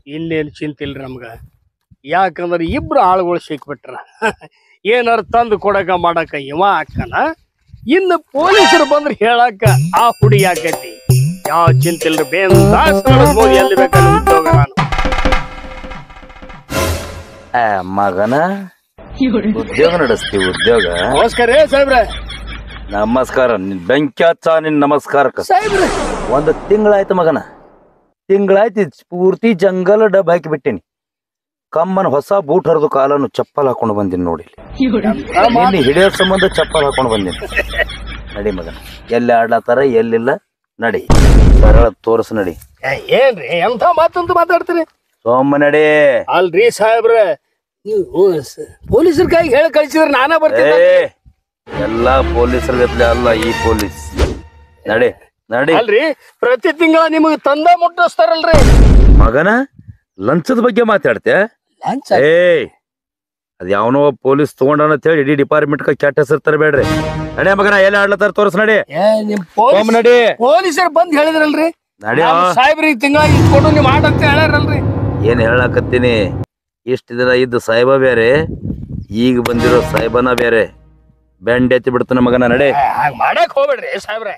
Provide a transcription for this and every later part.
ಇನ್ನೇನು ಚಿಂತೆ ಇಲ್ರಿ ನಮ್ಗ ಯಾಕಂದ್ರೆ ಇಬ್ರು ಆಳುಗಳು ಸಿಕ್ಬಿಟ್ರ ಏನಾರ ತಂದು ಕೊಡಕ ಮಾಡಕ ಇವ ಹಾಕನ ಇನ್ನು ಪೊಲೀಸರು ಬಂದ್ರೆ ಹೇಳಕ ಆ ಹುಡುಗಿ ಆಕೈತಿ ಯಾವ ಚಿಂತೆ ಇಲ್ರಿ ಬೇಂದಾಸ್ ನಡೆಸ್ಬೋದು ಎಲ್ಲಿ ಬೇಕಾದ್ರೆ ಉದ್ಯೋಗ ನಾನು ಆ, ಮಗನ ಉದ್ಯೋಗ ನಡೆಸ್ತೀವಿ ಉದ್ಯೋಗ ನಮಸ್ಕಾರ ರೀ ಸಾಹೇಬ್ರೆ ನಮಸ್ಕಾರ ನಿನ್ ಬೆಂಕಿ ಹಚ್ಚ ನಿನ್ ನಮಸ್ಕಾರಕ್ಕ ಸಾಹೇಬ್ರೆ ಒಂದು ತಿಂಗಳಾಯ್ತು ಮಗನ ತಿಂಗಳಾಯ್ತು ಇದ್ ಪೂರ್ತಿ ಜಂಗಲ ಡಬ್ ಹಾಕಿ ಬಿಟ್ಟೇನಿ ಕಮ್ಮನ ಹೊಸ ಬೂಟ್ ಹರಿದು ಕಾಲನ್ನು ಚಪ್ಪಲ್ ಹಾಕೊಂಡು ಬಂದಿನಿ ನೋಡಿ ನಿನ್ನೆ ಹಿಡಿಯೋ ಸಂಬಂಧ ಚಪ್ಪಲ್ ಹಾಕೊಂಡು ಬಂದಿನಿ ನಡಿ ಮಗನ ಎಲ್ಲಿ ಆಡ್ಲತ್ತಾರ ಎಲ್ಲಿಲ್ಲ ನಡಿ ಸರಳ ತೋರ್ಸ್ ನಡಿ ಏ, ಏನ್ರಿ ಎಂಥ ಮಾತಂತ ಮಾತಾಡ್ತೀರಿ ಸೋಮ ನಡಿ ಅಲ್ರಿ ಸಾಹೇಬ್ರೆ ನೀವು ಪೊಲೀಸರ ಕೈಗೆ ಹೇಳಿ ಕಳ್ಸಿದ್ರೆ ನಾನೇ ಏ ಬರ್ತೀನಿ ಎಲ್ಲಾ ಪೊಲೀಸರ ಗತ್ಲೆ ಅಲ್ಲ ಈ ಪೊಲೀಸ್ ನಡಿ ನಡಿ ಅಲ್ರಿ ಪ್ರತಿ ತಿಂಗಳ ನಿಮಗೆ ತಂದ ಮುಟ್ಟಿಸ್ತಾರಲ್ರಿ ಮಗನ ಲಂಚದ ಬಗ್ಗೆ ಮಾತಾಡ್ತೆ ಲಂಚ ಏ ಅದ್ ಯಾವನೋ ಪೊಲೀಸ್ ತಗೊಂಡನ ಅಂತ ಹೇಳಿ ಇಡೀ ಡಿಪಾರ್ಟ್ಮೆಂಟ್ ಕೆಟ್ಟ ಹೆಸರು ತರಬೇಡ್ರಿ ನಡಿ ಮಗನ ಎಲ್ಲಿ ಆಡ್ಲತ್ತಾರ ತೋರ್ಸ್ ನಡಿ ಏ ನಿಮ್ ಸೋಮ ನಡಿ ಪೊಲೀಸರು ಬಂದ್ ಹೇಳಿದ್ರಲ್ರಿ ನಡಿ ಸಾಹೇಬ್ರಿಗೆ ತಿಂಗಳ ಇಟ್ಕೊಂಡು ನೀವು ಮಾಡಂತ ಹೇಳ್ಯಾರಲ್ರಿ ಏನ್ ಹೇಳಕತ್ತೀನಿ ಇಷ್ಟ ದಿನ ಇದ್ದ ಸಾಹೇಬ ಬೇರೆ ಈಗ ಬಂದಿರೋ ಸಾಹೇಬನ ಬೇರೆ ಬೆಂಡ್ ಎತ್ತಿ ಬಿಡ್ತಾನ ಮಗನ ನಡಿ ಹಾಗ ಮಾಡಕ್ ಹೋಗ್ಬೇಡ್ರಿ ಸಾಹೇಬ್ರೆ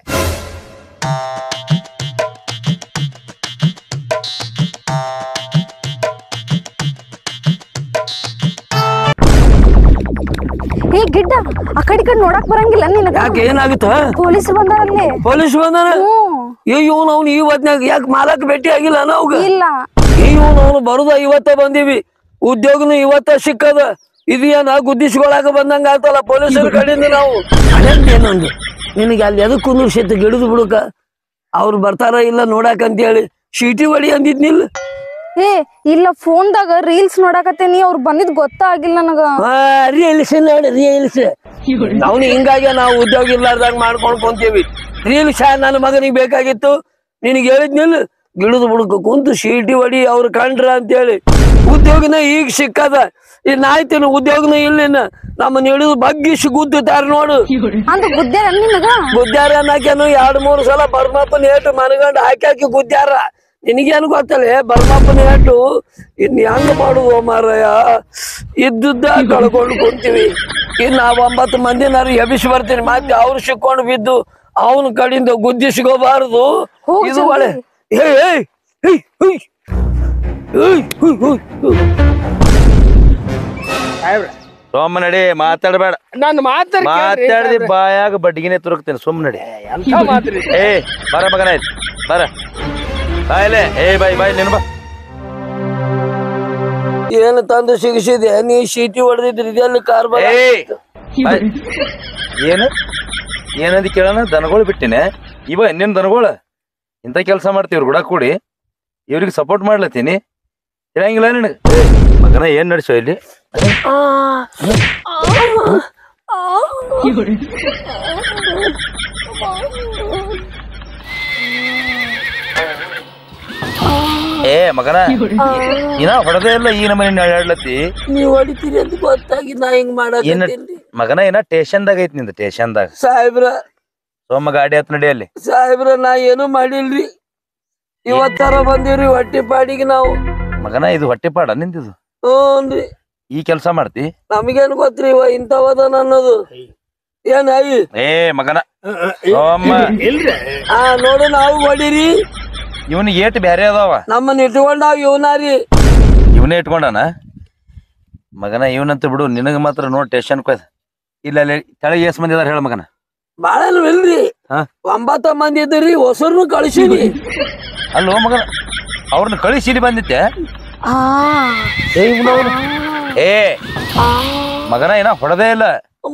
ಏ ಗಿಡ್ಡ ಆ ಕಡೆ ಈ ಕಡೆ ನೋಡಕ್ ಬರಂಗಿಲ್ಲ ನಿನಗ ಯಾಕೆ ಏನಾಗಿತ್ತ ಪೊಲೀಸ್ ಬಂದಾರಲ್ಲಿ ಪೊಲೀಸ್ ಬಂದಾನ ಹ್ಮ್ ಇವನು ಅವ್ನು ಇವತ್ನಾಗ ಯಾಕೆ ಮಾಲಕ್ ಭೇಟಿ ಆಗಿಲ್ಲ ನಾವ್ಗ ಇಲ್ಲ ಇವನು ಅವನು ಬರುದ ಇವತ್ತ ಬಂದೀವಿ ಉದ್ಯೋಗನು ಇವತ್ತ ಸಿಕ್ಕದ ಇದು ಏನ ಗುದ್ದಿಸ್ಕೊಳಕ ಬಂದಂಗ ಆತಲ್ಲ ಪೊಲೀಸರ ಕಡೆಯಿಂದ ನಾವು ಏನೊಂದು ನಿನಗೆ ಅಲ್ಲಿ ಎದಕ್ ಕುಂದಿರ್ಸೈತಿ ಗಿಡದು ಬಿಡುಕ ಅವ್ರು ಬರ್ತಾರ ಇಲ್ಲ ನೋಡಾಕ ಅಂತ ಹೇಳಿ ಶೀಟಿ ಹೊಡಿ ಅಂದಿದ್ನಿಲ್ಲ ಏ ಇಲ್ಲ ಫೋನ್ದಾಗ ರೀಲ್ಸ್ ನೋಡಕತ್ತೇನಿ ಅವ್ರು ಬಂದಿದ್ ಗೊತ್ತಾಗಿಲ್ಲ ನನಗ ರೀಲ್ಸ್ ನೋಡಿ ರೀಲ್ಸ್ ಅವ್ನು ಹಿಂಗಾಗಿ ನಾವು ಉದ್ಯೋಗ ಇರ್ಲಾರ್ದಾಗ ಮಾಡ್ಕೊಂಡ್ ಕುಂತೀವಿ ರೀಲ್ಸ್ ನನ್ನ ಮಗನಿಗೆ ಬೇಕಾಗಿತ್ತು ನಿನಗೆ ಹೇಳಿದ್ನಿಲ್ಲ ಗಿಡದ ಬುಡಕ ಕುಂತು ಶೀಟಿ ಹೊಡಿ ಅವ್ರು ಕಂಡ್ರ ಅಂತೇಳಿ ಉದ್ಯೋಗನ ಈಗ ಸಿಕ್ಕದ ಇನ್ನು ಆಯ್ತಿನ ಉದ್ಯೋಗನ ಇಲ್ಲಿನ ನಮ್ಮನ್ನ ಹಿಡಿದು ಬಗ್ಗಿಸಿ ಗುದ್ದುತ್ತಾರ ನೋಡು ಅಂತ ಗುದ್ದ್ಯಾರ ನಿನಗ ಗುದ್ದ್ಯಾರ ಅನ್ನಕೇನು ಎರಡ್ ಮೂರು ಸಲ ಬರ್ಮಪ್ಪನ ಏಟು ಮನಗಂಡು ಹಾಕಿ ಹಾಕಿ ಗುದ್ದ್ಯಾರ ನಿನಗೇನು ಗೊತ್ತಲ್ಲ ಬರ್ಮಪ್ಪನ ಏಟು ಇನ್ ಹೆಂಗ ಮಾಡುವ ಮಾರಾಯ ಇದ್ದುದ್ದ ಕಳ್ಕೊಂಡು ಕುಂತೀವಿ ಇನ್ ನಾವ್ ಒಂಬತ್ತು ಮಂದಿನಾರು ಎಬಿಸಿ ಬರ್ತೀನಿ ಮತ್ತೆ ಅವ್ರು ಸಿಕ್ಕೊಂಡು ಬಿದ್ದು ಅವನ ಕಡೆಯಿಂದ ಗುದ್ದಿಸ್ಕೋಬಾರದು ಹೋಗ್ ಇದು ಜಲ್ದಿ. ಒಳ್ಳೆ ಏಯ್ ಏಯ್ ಏಯ್ ಏಯ್ ಏಯ್ ಹುಯ್ ಹುಯ್ ಹುಯ್. ಸಾಹೇಬ್ರೆ ಸೋಮ ನಡಿ ಮಾತಾಡಬೇಡ ನಾನು ಮಾತಾಡ್ರಿ ಮಾತಾಡ್ದಿ ಬಾಯಾಗ ಬಡ್ಗಿನೇ ತುರುಕ್ತೇನೆ ಸುಮ್ ನಡಿ ಎಂಥ ಮಾತ್ರಿ ಏ ಬರ ಮಗನ ಆಯ್ತು ಬರ ಬಾಯ್ಲೆ ಏ ಬಾಯ್ ಬಾಯ್ ನೀನು ಬಾ ಏನು ತಂದು ಸಿಗಿಸಿದೆ ನೀ ಶೀಟಿ ಹೊಡೆದಿದ್ರಿ ಇದೆಲ್ಲ ಕಾರ್ ಏಯ್ ಬಾಯ್. ಏನು ಏನಂದು ಕೇಳೋಣ ದನಗಳು ಬಿಟ್ಟಿನೆ ಇವ ನಿನ್ ದನಗಳು ಇಂಥ ಕೆಲಸ ಮಾಡ್ತೀವ್ರು ಕೂಡ ಕೂಡಿ ಇವ್ರಿಗೆ ಸಪೋರ್ಟ್ ಮಾಡ್ಲತ್ತೀನಿ ಹೇಳಂಗಿಲ್ಲ ನಿನಗೆ ಮಗನ ಏನ್ ನಡ್ಸೋ ಇಲ್ಲಿ ಏ ಮಗನ ಇನ್ನ ಹೊಡೆದೇ ಇಲ್ಲ ಈ ನಮ್ಮನೆ ನಡ್ಲತ್ತಿ ನೀವ್ ಹೊಡಿತೀರಿ ಅಂತ ಗೊತ್ತಾಗಿ ನಾ ಹಿಂಗ್ ಏನ ಮಾಡಕತ್ತೀನಿ ಮಗನ ಏನ ಟೇಷನ್ದಾಗ ಐತಿ ನಿಂದ ಟೇಷನ್ದಾಗ ಸಾಹೇಬ್ರ ಸೋಮ ಗಾಡಿ ಹತ್ ನಡಿ ಅಲ್ಲಿ ಸಾಹೇಬ್ರ ನಾ ಏನು ಮಾಡಿಲ್ರಿ ಇವತ್ತರ ಬಂದಿವ್ರಿ ಹೊಟ್ಟಿ ಪಾಡಿಗೆ ನಾವು ಮಗನ ಇದು ಹೊಟ್ಟೆ ಪಾಡ ನಿಂದಿದು ಹ್ಞೂನ್ರಿ ಈ ಕೆಲಸ ಮಾಡ್ತಿ ನಮಗೇನು ಗೊತ್ತ್ರಿ ಇವ ಇಂಥವದನ ಅನ್ನೋದು ಏನ್ ಅಯ್ಯ ಏ ಮಗನ ಸೋಮ ಇಲ್ರಿ ಆ ನೋಡು ನಾವು ಹೊಡಿರಿ ಇವನಿಗೆ ಏಟ್ ಬ್ಯಾರೆ ಅದಾವ ನಮ್ಮನ್ನ ಇಟ್ಕೊಂಡಾವ ಇವನಾರಿ ಇವನೇ ಇಟ್ಕೊಂಡಾನ ಮಗನ ಇವನಂತ ಬಿಡು ನಿನಗ ಮಾತ್ರ ನೋಡ್ ಟೇಷನ್ ಕೊಯ್ದ ಇಲ್ಲ ಅಲ್ಲಿ ಕೆಳಗೆ ಎಸ್ ಮಂದಿ ಅದಾರ ಹೇಳ ಮಗನ ಬಾಳನು ಇಲ್ರಿ ಹಾ? ಒಂಬತ್ತ ಮಂದಿ ಇದ್ರಿ ಹೊಸರ್ನು ಕಳಿಸೀನಿ ಅಲ್ಲೋ ಮಗನ ಅವ್ರನ್ನ ಕಳಿಸಿ ಇಲ್ಲಿ ಬಂದಿತ್ತೆ ಆ ಏ ಇವ್ನವ್ನು. ಏ ಮಗನ ಏನ ಹೊಡೆದೇ ಇಲ್ಲ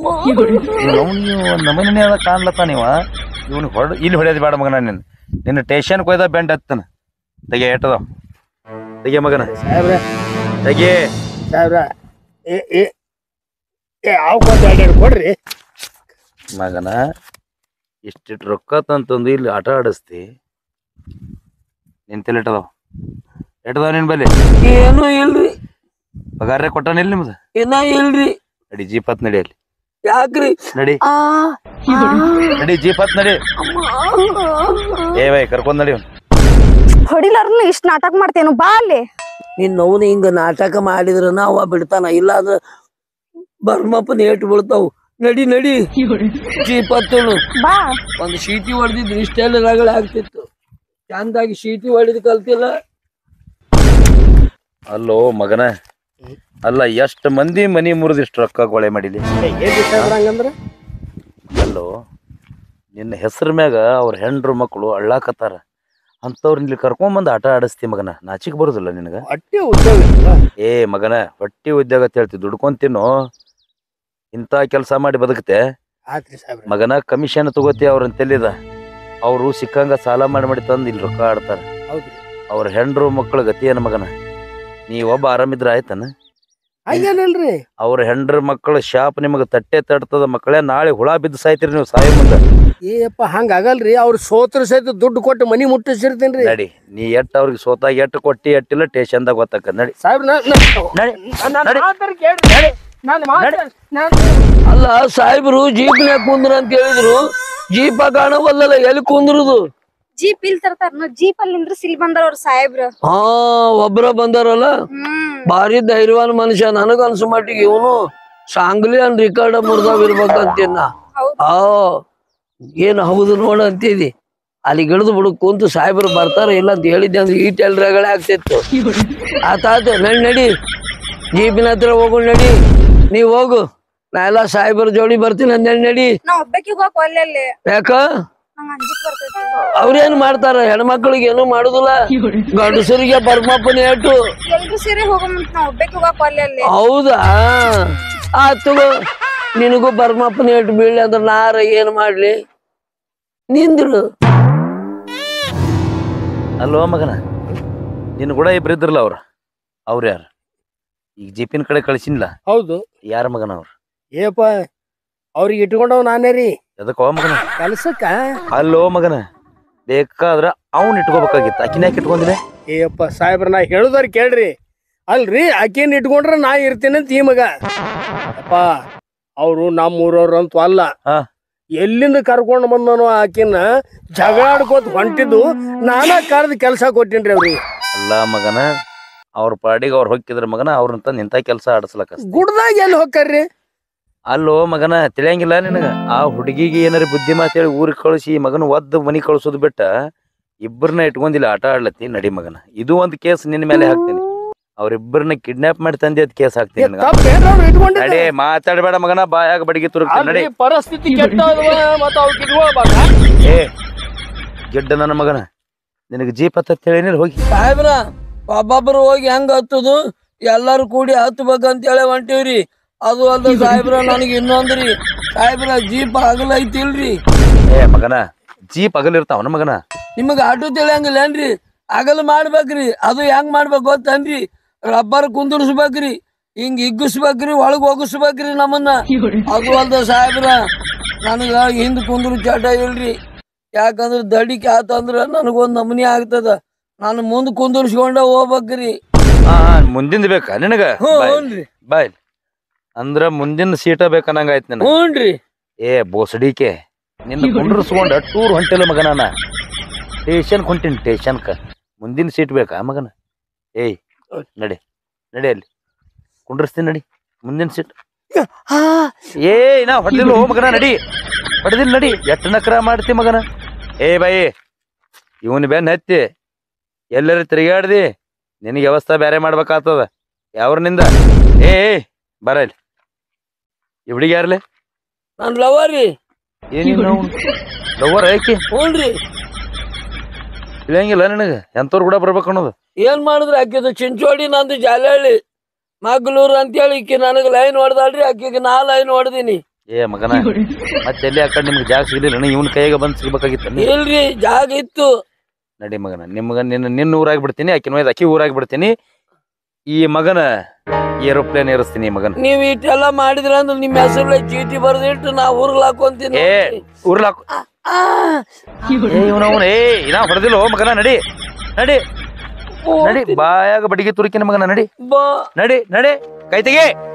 ನಮನೆ ಅದ ಕಾಣ್ಲತ್ತ ನೀವ ಇವನು ಹೊಡ ಇಲ್ಲಿ ಹೊಡೆಯೋದು ಬೇಡ ಮಗನ ನಿನ್ನ ನಿನ್ನ ಟೇಷನ್ ಕೊಯ್ದ ಬೆಂಡ್ ಹತ್ತನ ತೆಗೆ ಏಟದ ತೆಗೆ ಮಗನ ಸಾಹೇಬ್ರೆ ತೆಗೆ ಸಾಹೇಬ್ರ ಏ ಏ ಏ ಅವಕ್ಕೊಂದು ಎರಡು ಕೊಡ್ರಿ ಮಗನ ಇಷ್ಟಿಟ್ಟು ರೊಕ್ಕ ತಂತಂದು ಇಲ್ಲಿ ಆಟ ಆಡಿಸ್ತಿ ನಿನ್ ತಲೆ ಎಟ್ಟದಾವ ಎಟ್ಟದಾವ ನಿನ್ ಬಲ್ಲಿ ಏನು ಇಲ್ರಿ ಪಗಾರ ಕೊಟ್ಟಾನ ಇಲ್ಲಿ ನಿಮ್ದು ಇನ್ನ ಇಲ್ರಿ ನಡಿ ಜೀಪ್ ಹತ್ ನಡಿ ಅಲ್ಲಿ ಯಾಕ್ರಿ ನಡಿ ಆ ನಡಿ ಜೀಪ್ ಹತ್ ನಡಿ ಏ ಬೈ ಕರ್ಕೊಂಡ್ ನಡಿ ಅವ್ನ್. ಹೊಡಿಲಾರ್ನು ಇಷ್ಟ್ ನಾಟಕ ಮಾಡ್ತೇನು ಬಾ ಅಲ್ಲಿ ನಿನ್ನ ಅವನು ಹಿಂಗ ನಾಟಕ ಮಾಡಿದ್ರನ ಅವ ಬಿಡ್ತಾನ ಇಲ್ಲ ಅದ ಬರ್ಮಪ್ಪನ ಏಟು ಬೀಳ್ತಾವ್ ನಡಿ ನಡಿ ಜೀಪ್ ಹತ್ತನು ಬಾ ಒಂದು ಶೀಟಿ ಹೊಡೆದಿದ್ರು ಇಷ್ಟೆಲ್ಲ ರಗಳೆ ಆಗ್ತಿತ್ತು ಚಂದಾಗಿ ಶೀಟಿ ಹೊಡೆದು ಕಲ್ತಿಲ್ಲ ಅಲ್ಲೋ ಮಗನ ಅಲ್ಲ ಎಷ್ಟು ಮಂದಿ ಮನಿ ಮುರಿದಿಷ್ಟು ರೊಕ್ಕ ಕೊಳೆ ಮಾಡಿದಿ ಏನ್ ಸಾಹೇಬ್ರ ಹಂಗಂದ್ರ ಅಲ್ಲೋ ನಿನ್ನ ಹೆಸರ ಮ್ಯಾಗ ಅವ್ರ ಹೆಂಡ್ರು ಮಕ್ಕಳು ಅಳ್ಳಾಕತ್ತಾರ ಅಂಥವ್ರನ್ನ ಇಲ್ಲಿ ಕರ್ಕೊಂಬಂದು ಆಟ ಆಡಿಸ್ತಿ ಮಗನ ನಾಚಿಕ್ ಬರುದಿಲ್ಲ ನಿನಗ ಹೊಟ್ಟೆ ಉದ್ಯೋಗ ಇರ್ತದ. ಏ ಮಗನ ಹೊಟ್ಟಿ ಉದ್ಯೋಗ ಅಂತ ಹೇಳ್ತಿ ದುಡ್ಕೊಂಡ್ ತಿನ್ನು ಇಂಥ ಕೆಲಸ ಮಾಡಿ ಬದುಕತೆ ಆತ್ರಿ ಸಾಹೇಬ್ರ ಮಗನ ಕಮಿಷನ್ ತಗೋತಿ ಅವ್ರನ್ನ ತೆಲಿದ ಅವರು ಸಿಕ್ಕಂಗ ಸಾಲ ಮಾಡಿ ಮಾಡಿ ತಂದು ಇಲ್ಲಿ ರೊಕ್ಕ ಆಡ್ತಾರ ಹೌದ್ರಿ ಅವ್ರ ಹೆಂಡ್ರು ಮಕ್ಕಳ ಗತಿ ಏನ ಮಗನ ನೀ ಒಬ್ಬ ಆರಾಮಿದ್ರ ಆಯ್ತನ ಹಂಗೇನಿಲ್ರಿ ಅವ್ರ ಹೆಂಡ್ರ ಮಕ್ಕಳ ಶಾಪ್ ನಿಮಗೆ ತಟ್ಟೆ ತಡ್ತದ ಮಕ್ಕಳೇ ನಾಳೆ ಹುಳ ಬಿದ್ದು ಸಾಯ್ತಿರಿ ನೀವು ಸಾಯೋ ಮುಂದೆ ಏಯಪ್ಪ ಹಂಗ ಆಗಲ್ರಿ ಅವ್ರ ಸೋತ್ರ ಸಹಿತ ದುಡ್ಡು ಕೊಟ್ಟು ಮನಿ ಮುಟ್ಟಿಸಿರ್ತೀನ್ರಿ ನಡಿ ನೀ ಎಟ್ ಅವ್ರಿಗೆ ಸೋತಾಗ ಎಟ್ಟು ಕೊಟ್ಟಿ ಎಟ್ಟಿಲ್ಲ ಟೇಷನ್ದಾಗ ಗೊತ್ತಾಕ ನಡಿ ಸಾಹೇಬ್ರ ನಡಿ ನಡಿ. ಅಲ್ಲ ಸಾಹೇಬ್ರು ಜೀಪ್ನ್ಯಾಗ ಕುಂದ್ರ ಅಂತ ಹೇಳಿದ್ರು ಜೀಪ ಕಾಣವಲ್ಲಲ್ಲ ಎಲ್ಲಿ ಕುಂದ್ರುದು ಜೀಪ್ ಇಲ್ ತರ್ತಾರ ಜೀಪ್ ಅಲ್ಲಿ ನಿಂದ್ರ ಸಿಲ್ ಬಂದಾರ ಅವ್ರ ಸಾಹೇಬ್ರ ಹಾ ಒಬ್ರ ಬಂದಾರಲ್ಲ ಹ್ಮ್ ಭಾರಿ ಧೈರ್ಯವಾನ ಮನುಷ್ಯ ನನಗ ಅನ್ಸೋ ಮಟ್ಟಿಗೆ ಇವನು ಸಾಂಗ್ಲಿ ಅನ್ ರಿಕಾರ್ಡ್ ಮುರ್ದಾವ್ ಇರ್ಬೇಕಂತೀನ ಹೌದ್. ಆ ಏನ್ ಹೌದು ನೋಡ ಅಂತಿದಿ ಅಲ್ಲಿ ಗಿಡದು ಬಿಡು ಕುಂತು ಸಾಹೇಬ್ರು ಬರ್ತಾರ ಇಲ್ಲ ಅಂತ ಹೇಳಿದ್ದೆ ಅಂದ್ರೆ ಈಟ್ ಎಲ್ರಗಳೇ ಆಗ್ತಿತ್ತು ಆತಾತ ನಡಿ ನಡಿ ಜೀಪಿನ ಹತ್ರ ಹೋಗು ನಡಿ ನೀವ್ ಹೋಗು ನಾ ಎಲ್ಲ ಸಾಹೇಬ್ರ ಜೋಡಿ ಬರ್ತೀನಿ ಅಂದ್ ನಡಿ ನಡಿ ನಾ ಒಬ್ಬಾಕಿ ಹೋಗಕ್ ಒಲ್ಲೆ ಯಾಕ ನಂಗ್ ಅಂಜಿಕ್ ಬರ್ತೈತಿ ಅವ್ರೇನ್ ಮಾಡ್ತಾರ ಹೆಣ್ಮಕ್ಳಿಗೆ ಏನು ಮಾಡುದಿಲ್ಲ ಗಂಡಸರಿಗೆ ಪರಮಾಪನ ಏಟು ಎಲ್ರು ಸೇರಿ ಹೋಗಮಂತ ನಾ ಒಬ್ಬಾಕಿ ಹೋಗಕ್ ಒಲ್ಲೆ ಅಲ್ಲಿ ಹೌದಾ ಆತು ನಿನಗೂ ಪರಮಾಪನ ಏಟು ಬೀಳಿ ಅಂದ್ರ ನಾರ ಏನ್ ಮಾಡ್ಲಿ ನಿಂದ್ರು ಅಲ್ವೋ ಮಗನ ನಿನ್ನ ಕೂಡ ಇಬ್ರು ಇದ್ರಲ್ಲ ಅವ್ರ ಅವ್ರ ಯಾರು ಈಗ ಜೀಪಿನ ಕಡೆ ಕಳಿಸಿನ್ಲ ಹೌದು ಯಾರ ಮಗನ ಅವ್ರು ಏಪ ಅವ್ರಿಗೆ ಇಟ್ಕೊಂಡವ್ ನಾನೇ ರೀ ಎದಕ್ಕೋ ಮಗನ ಕೆಲ್ಸಕ್ಕ ಅಲ್ಲೋ ಮಗನ ಬೇಕಾದ್ರ ಅವ್ನ್ ಇಟ್ಕೋಬೇಕಾಗಿತ್ತು ಆಕಿನ ಯಾಕೆ ಇಟ್ಕೊಂಡಿಲ್ಲ ಏಪ್ಪ ಸಾಹೇಬ್ರ ನಾ ಹೇಳುದಾರ ಕೇಳ್ರಿ ಅಲ್ರಿ ಆಕೇನ್ ಇಟ್ಕೊಂಡ್ರ ನಾ ಇರ್ತೀನಿ ಅಂತ ಈ ಮಗ ಅಪ್ಪ ಅವ್ರು ನಮ್ಮ ಊರವ್ರು ಅಂತ ಅಲ್ಲ ಹಾ. ಎಲ್ಲಿಂದ ಕರ್ಕೊಂಡು ಬಂದನು ಆಕಿನ ಜಗಳ ಆಡ್ಕೋತ ಹೊಂಟಿದ್ದು ನಾನಾ ಕರೆದು ಕೆಲಸ ಕೊಟ್ಟಿನ್ರಿ ಅವ್ರಿಗೆ ಅಲ್ಲ ಮಗನ ಅವ್ರ ಪಾಡಿಗೆ ಅವ್ರು ಹೊಕ್ಕಿದ್ರ ಮಗನ ಅವ್ರನ್ನ ತಂದು ಇಂಥ ಕೆಲಸ ಆಡಿಸ್ಲಕ್ಕ ಗುಡ್ದಾಗ ಎಲ್ಲಿ ಹೋಗ್ತಾರ್ರಿ ಅಲ್ಲೋ ಮಗನ ತಿಳಿಯಂಗಿಲ್ಲ ನಿನಗ ಆ ಹುಡುಗಿಗೆ ಏನಾರ ಬುದ್ಧಿ ಮಾತೇಳಿ ಊರಿಗೆ ಕಳಿಸಿ ಮಗನ ಒದ್ದು ಮನಿ ಕಳ್ಸೋದು ಬಿಟ್ಟ ಇಬ್ಬರನ್ನ ಇಟ್ಕೊಂಡಿಲ್ಲ ಆಟ ಆಡ್ಲತ್ತಿ ನಡಿ ಮಗನ ಇದು ಒಂದು ಕೇಸ್ ನಿನ್ನ ಮೇಲೆ ಹಾಕ್ತೀನಿ ಅವ್ರಿಬ್ಬರನ್ನ ಕಿಡ್ನಾಪ್ ಮಾಡಿ ತಂದೆ ಅದ್ ಕೇಸ್ ಹಾಕ್ತೀನಿ ನಿನಗ ತಪ್ಪೇನ್ರಿ ಅವ್ರು ಇಟ್ಕೊಂಡಿದ್ದು? ನಡಿ ಮಾತಾಡಬೇಡ ಮಗನ ಬಾಯಾಗ ಬಡಿಗೆ ತುರುಕ್ತೀನಿ ನಡಿ ಅಲ್ರಿ, ಪರಿಸ್ಥಿತಿ ಕೆಟ್ಟ ಮತ್ತ ಅವ್ರಿಗೆ ಇಟ್ಕೊಳ್ಬಾರ್ದ ಏ ಗಿಡ್ಡ ನನ್ನ ಮಗನ ನಿನಗೆ ಜೀಪ್ ಹತ್ತ ಹೇಳಿನಿಲ್ಲ ಹೋಗಿ ಸಾಹೇಬ್ರ ಒಬ್ಬೊಬ್ರು ಹೋಗಿ ಹೆಂಗ್ ಹತ್ತದು ಎಲ್ಲಾರು ಕೂಡಿ ಹತ್ಬೇಕಂತ ಹೇಳಿ ಹೊಂಟಿವ್ರಿ ಅದು ಅಲ್ದ ಸಾಹೇಬ್ರ ನನಗೆ ಇನ್ನೊಂದ್ರಿ ಸಾಹೇಬ್ರ ಜೀಪ್ ಹಗಲೈತಿಲ್ರಿ ಏ ಮಗನ ಜೀಪ್ ಅಗಲಿರ್ತಾವನ ಮಗನ ನಿಮಗ ಆಟೋ ತಿಳಿಯಂಗಿಲ್ಲ ಏನ್ರಿ ಅಗಲ ಮಾಡ್ಬೇಕ್ರಿ ಅದು ಹೆಂಗ್ ಮಾಡ್ಬೇಕು ಗೊತ್ತನ್ರಿ ರಬ್ಬರ್ ಕುಂದಿರ್ಸ್ಬೇಕ್ರಿ ಹಿಂಗ್ ಇಗ್ಗಿಸ್ಬೇಕ್ರಿ ಒಳಗ್ ಹೋಗಿಸ್ಬೇಕ್ರಿ ನಮ್ಮನ್ನ ಅದು ಅಲ್ದ ಸಾಹೇಬ್ರ ನನಗ ಹಿಂದ್ ಕುಂದ್ರ ಚಟ ಇಲ್ರಿ ಯಾಕಂದ್ರ ದಡಿಕೆ ಆತಂದ್ರ ನನಗೊಂದ್ ನಮನಿ ಆಗ್ತದ ನಾನು ಮುಂದ್ ಕುಂದಿರ್ಸ್ಕೊಂಡ ಹೋಗ್ಬೇಕ್ರಿ ಹಾ ಮುಂದಿಂದ ಬೇಕಾ ನಿನಗ ಹ್ಞೂ ಬಾಯ್. ಹ್ಞೂನ್ರಿ ಬಾಯ್ ಅಂದ್ರ ಮುಂದಿನ ಸೀಟ ಬೇಕನ್ನಂಗ ಆಯ್ತು ನಿನಗ ಹ್ಞೂನ್ರಿ ಏ ಬೋಸಡಿಕೆ ನಿನ್ನ ಕುಂಡ್ರಸ್ಕೊಂಡ ಟೂರ್ ಹೊಂಟಿಲ್ಲ ಮಗನ ನಾ ಟೇಷನ್ ಹೊಂಟಿನಿ ಟೇಷನ್ಕ ಮುಂದಿನ ಸೀಟ್ ಬೇಕಾ ಮಗನ ಏಯ್ ನಡಿ ನಡಿ ಅಲ್ಲಿ ಕುಂಡ್ರಸ್ತೀನಿ ನಡಿ ಮುಂದಿನ ಸೀಟ್ ಏ ನಾ ಹೊಡೆದಿಲ್ಲ ಹೋ ಮಗನ ನಡಿ ಹೊಡೆದಿಲ್ಲ ನಡಿ ಎಟ್ಟು ನಕ್ರ ಮಾಡ್ತಿ ಮಗನ ಏ ಬಾಯಿ ಇವನ್ ಬೆನ್ ಹತ್ತಿ ಎಲ್ಲರ ತಿರುಗಾಡ್ದಿ ನಿನಗೆ ವ್ಯವಸ್ಥೆ ಬೇರೆ ಮಾಡ್ಬೇಕಾಗ್ತದ ಯಾವ್ರನಿಂದ ಏ ಏ, ಬರ ಇಲ್ಲಿ ಈ ಹುಡುಗಿ ಯಾರ್ಲೆ ನನ್ ಲವರ್ ರೀ ಏನಿಲ್ಲ ಲವರ್ ಐಕಿ ಹ್ಞೂನ್ರಿ ತಿಳಿಯಂಗಿಲ್ಲ ನಿನಗೆ ಎಂತವ್ರು ಕೂಡ ಬರ್ಬೇಕು ಅನ್ನೋದು ಏನ್ ಮಾಡಿದ್ರಿ ಆಕಿದು ಚಿಂಚೋಡಿ ನಂದು ಜಾಲಹಳ್ಳಿ ಮಗ್ಳೂರ್ ಅಂತೇಳಿ ಈಕಿ ನನಗೆ ಲೈನ್ ಹೊಡೆದಾಳ್ರಿ ಆಕಿಗೆ ನಾ ಲೈನ್ ಹೊಡೆದೀನಿ ಏ ಮಗನ ಮತ್ತೆ ಎಲ್ಲಿ ಆ ಕಡೆ ನಿಮ್ಗೆ ಜಾಗ ಸಿಗ್ಲಿಲ್ಲ ಇವನ್ ಕೈಯಾಗ ಬಂದ್ ಸಿಗ್ಬೇಕಾಗಿತ್ತ ನೀ? ಇಲ್ರಿ ಜಾಗ ಇತ್ತು ನಡಿ ಮಗನ ನಿಮ್ಗ ನಿನ್ನ ನಿನ್ನ ಊರಾಗಿ ಬಿಡ್ತೀನಿ ಆಕಿನ ಒಯ್ದು ಅಕ್ಕಿ ಊರಾಗಿ ಬಿಡ್ತೀನಿ ಈ ಮಗನ ಏರೋಪ್ಲೇನ್ ಏರಿಸ್ತೀನಿ ಈ ಮಗನ ನೀವ್ ಇಟ್ಟೆಲ್ಲ ಮಾಡಿದ್ರ ಅಂದ್ರೆ ನಿಮ್ ಹೆಸರಲ್ಲೇ ಚೀಟಿ ಬರ್ದಿಟ್ಟು ನಾ ಊರ್ಗ್ ಹಾಕೊಂತೀನಿ ಏ ಉರ್ಲಾಕ್ ಏ ಇವನ ಅವನ ಏ ಇನ್ನ ಹೊಡೆದಿಲ್ಲ ಹೋ ಮಗನ ನಡಿ ನಡಿ ನಡಿ ಬಾಯಾಗ ಬಡಿಗೆ ತುರುಕಿನ ಮಗನ ನಡಿ ಬಾ ನಡಿ ನಡಿ ಕೈ ತೆಗಿ